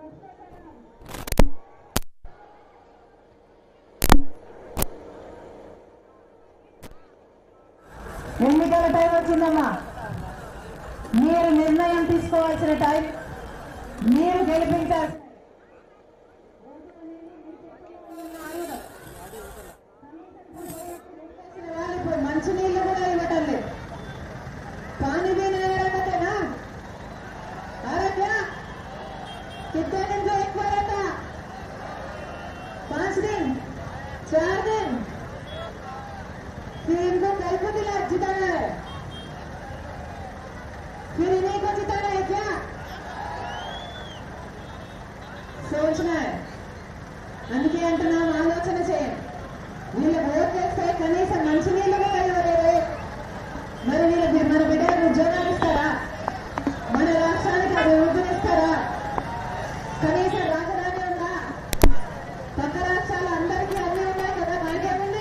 ఎన్నికల టైం వచ్చిందమ్మా మీరు నిర్ణయం తీసుకోవాల్సిన టైం మీరు గెలిపించాల్సిన ఇప్పుడు మంచినీళ్ళు కూడా ఇవ్వటం లేదు పానీ भी नहीं आ रहा था ना आ रहा क्या कितने दिन से एक बार आता पांच दिन चार दिन फिर इनको कल को दिला जिताना है फिर इन्हीं को जिताना है क्या सोचना है అందుకే అంటున్నాం ఆలోచన చేయండి వీళ్ళకి ఓట్ చేస్తే కనీసం మంచినీళ్ళు కూడా ఇవ్వలేరు మరి వీళ్ళకి మన బిడ్డలకు ఉద్యోగాలు ఇస్తారా మన రాష్ట్రానికి అభివృద్ధినిస్తారా కనీసం రాజధాని ఉందా పక్క రాష్ట్రాలు అందరికీ అన్ని ఉన్నాయి కదా మనకేముంది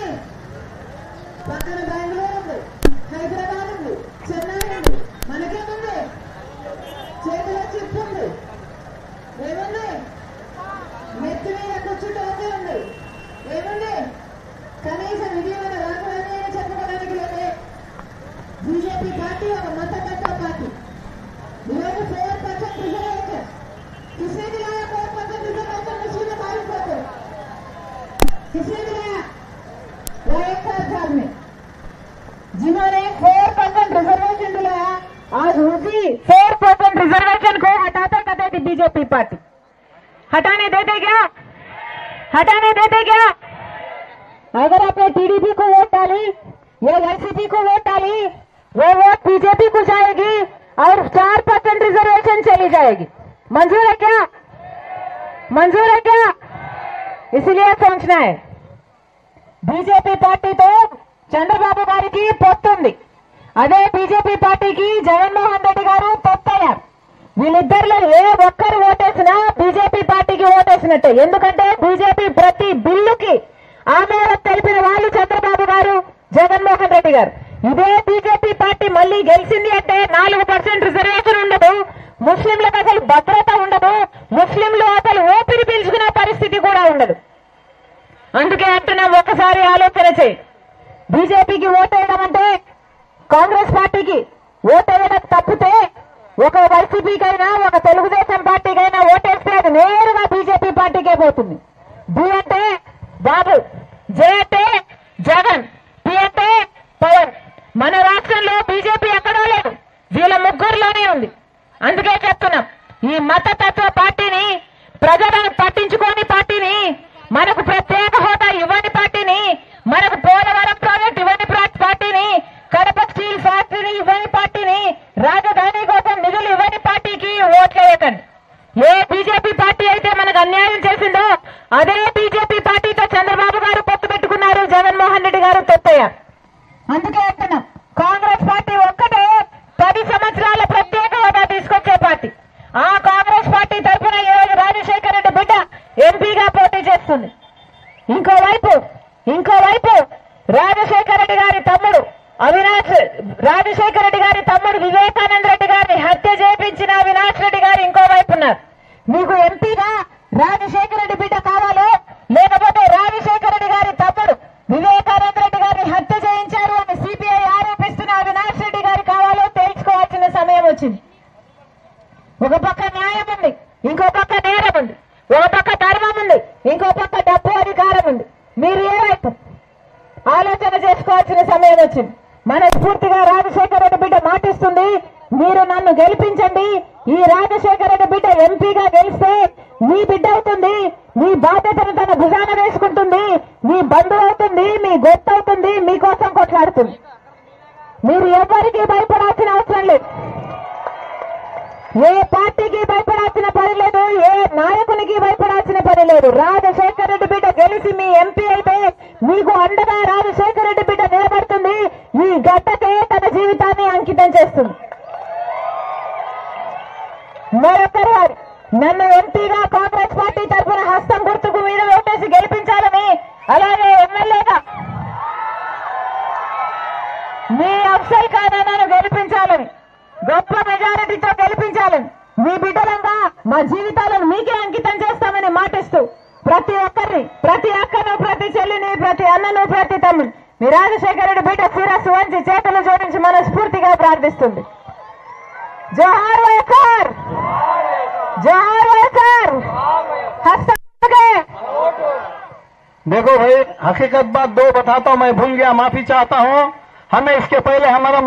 పక్కన బెంగళూరు ఉంది హైదరాబాద్ ఉంది చెన్నై ఉంది మనకేముంది చేతిలో చిప్ ఉంది ఏముంది నెత్తి మీద కూర్చుంటే ఉంది ఏముంది కనీసం ఇది మన రాజధాని అని చెప్పుకోవడానికి లేదే బీజేపీ పార్టీ ఒక మతతత్వ పార్టీ ఈరోజు ఫోర్ పర్సెంట్ రిజర్వేషన్ किसने दिलाया फोर परसेंट रिजर्वेशन मुस्लिम भाई को तो किसने दिलाया वो एक साथ साल में जिन्होंने फोर परसेंट रिजर्वेशन दिलाया आज उसी फोर परसेंट रिजर्वेशन को हटाता कहते थी बीजेपी पार्टी हटाने देते क्या हटाने देते क्या अगर आपने टीडीपी को वोट डाली या एनसीपी को वोट डाली वो वोट बीजेपी को जाएगी और चार परसेंट रिजर्वेशन चली जाएगी मंजूर है क्या मंजूर है क्या इसलिए सोचना है బీజేపీ పార్టీతో చంద్రబాబు గారికి పొత్తుంది అదే బీజేపీ పార్టీకి జగన్మోహన్ రెడ్డి గారు పొత్తయ్యారు వీళ్ళిద్దరిలో ఏ ఒక్కరు ఓటేసినా బీజేపీ పార్టీకి ఓటేసినట్టే ఎందుకంటే బీజేపీ ప్రతి బిల్లుకి ఆమోదం తెలిపిన వాళ్ళు చంద్రబాబు గారు జగన్మోహన్ రెడ్డి గారు ఇదే బీజేపీ పార్టీ మళ్ళీ గెలిచింది అంటే నాలుగు పర్సెంట్ రిజర్వేషన్ ఉండదు ముస్లింలకు అసలు భద్రత ఉండదు ముస్లింలు అసలు ఊపిరి పీల్చుకునే పరిస్థితి కూడా ఉండదు అందుకే అంటున్నాం ఒకసారి ఆలోచన చేయి బీజేపీకి ఓటేయడం అంటే కాంగ్రెస్ పార్టీకి ఓటేయడం తప్పితే ఒక వైసీపీకైనా ఒక తెలుగుదేశం పార్టీకైనా ఓటేస్తే అది నేరుగా బీజేపీ పార్టీకే పోతుంది బి అంటే బాబు జే అంటే జగన్ పి అంటే పవన్ మన రాష్ట్రంలో బీజేపీ ఎక్కడా లేదు వీళ్ళ ముగ్గురులోనే ఉంది అందుకే చెప్తున్నాం ఈ మతతత్వ పార్టీని ప్రజలను పట్టించుకోని పార్టీని మనకు ప్రత్యేక హోదా ఇవ్వని పార్టీని మనకు పోలవరం ప్రాజెక్ట్ ఇవ్వని ప్రా- పార్టీని కడప స్టీల్ ఫ్యాక్టరీని ఇవ్వని పార్టీని రాజధాని కోసం నిధులు ఇవ్వని పార్టీకి ఓట్లేయకండి ఏ బీజేపీ పార్టీ అయితే మనకు అన్యాయం చేసిందో అదే బీజేపీ పార్టీతో చంద్రబాబు గారు పొత్తు పెట్టుకున్నారు జగన్మోహన్ రెడ్డి గారు తొత్తయ్యారు అందుకే అంటున్నాం కాంగ్రెస్ పార్టీ ఒక్కటే పది సంవత్సరాల ప్రత్యేక హోదా తీసుకొచ్చే పార్టీ ఆ కాంగ్రెస్ పార్టీ తరఫున ఈరోజు రాజశేఖర రెడ్డి బిడ్డ ఎంపీగా పోటీ చేస్తుంది ఇంకోవైపు ఇంకోవైపు రాజశేఖర రెడ్డి గారి తమ్ముడు అవినాష్ రాజశేఖర రెడ్డి గారి తమ్ముడు వివేకానంద రెడ్డి గారిని హత్య చేపించిన అవినాష్ రెడ్డి గారు ఇంకోవైపు ఉన్నారు మీకు ఎంపీగా రాజశేఖర రెడ్డి బిడ్డ కావాలో లేకపోతే రాజశేఖర రెడ్డి గారి తమ్ముడు వివేకానంద రెడ్డి గారిని హత్య చేయించారు అని సిపిఐ ఆరోపిస్తున్న అవినాష్ రెడ్డి గారు కావాలో తెలుసుకోవాల్సిన సమయం వచ్చింది ఒక పక్క న్యాయం ఉంది ఇంకో పక్క నేరం ఉంది ఒక పక్క ధర్మం ఉంది ఇంకో పక్క డబ్బు అధికారం ఉంది మీరు ఏ వైపు ఆలోచన చేసుకోవాల్సిన సమయం వచ్చింది మనస్ఫూర్తిగా రాజశేఖర రెడ్డి బిడ్డ మాటిస్తుంది మీరు నన్ను గెలిపించండి ఈ రాజశేఖర రెడ్డి బిడ్డ ఎంపీగా గెలిస్తే మీ బిడ్డ అవుతుంది మీ బాధ్యతను తన భుజాన వేసుకుంటుంది మీ బంధువు అవుతుంది మీ గొప్ప అవుతుంది మీకోసం కొట్లాడుతుంది మీరు ఎవరికి భయపడాల్సిన అవసరం లేదు ఏ పార్టీకి భయపడాల్సిన పని లేదు ఏ నాయకునికి భయపడాల్సిన పని లేదు రాజశేఖర రెడ్డి బిడ్డ గెలిచి మీ ఎంపీ అయితే మీకు అండగా రాజశేఖర రెడ్డి బిడ్డ నిలబడుతుంది ఈ గడ్డకే తన జీవితాన్ని అంకితం చేస్తుంది మరొకరు వారు నన్ను ఎంపీగా కాంగ్రెస్ పార్టీ తరఫున హస్తం గుర్తుకు మీద ఓటేసి గెలిపించాలని అలాగే ఎమ్మెల్యేగా మీ అఫ్సల్ ఖానాను గెలిపించాలని గొప్ప మెజారిటీతో గెలిపించాలని మీ బిడ్డలంగా మా జీవితాలను మీకే అంకితం చేస్తామని మాటిస్తూ ప్రతి ఒక్కరిని ప్రతి అక్కను ప్రతి చెల్లిని ప్రతి అన్నను ప్రతి తమ్ముని మీ రాజశేఖర రెడ్డి బిడ్డ శిరస్సు వంచి చేతులు జోడించి మనస్ఫూర్తిగా ప్రార్థిస్తుంది జోహార్ వైఎస్ఆర్ జోహార్ వైఎస్ఆర్ హస్తాగే देखो भाई हकीकत बात दो बताता हूँ मैं भूल गया माफी चाहता हूँ हमें इसके पहले हमारा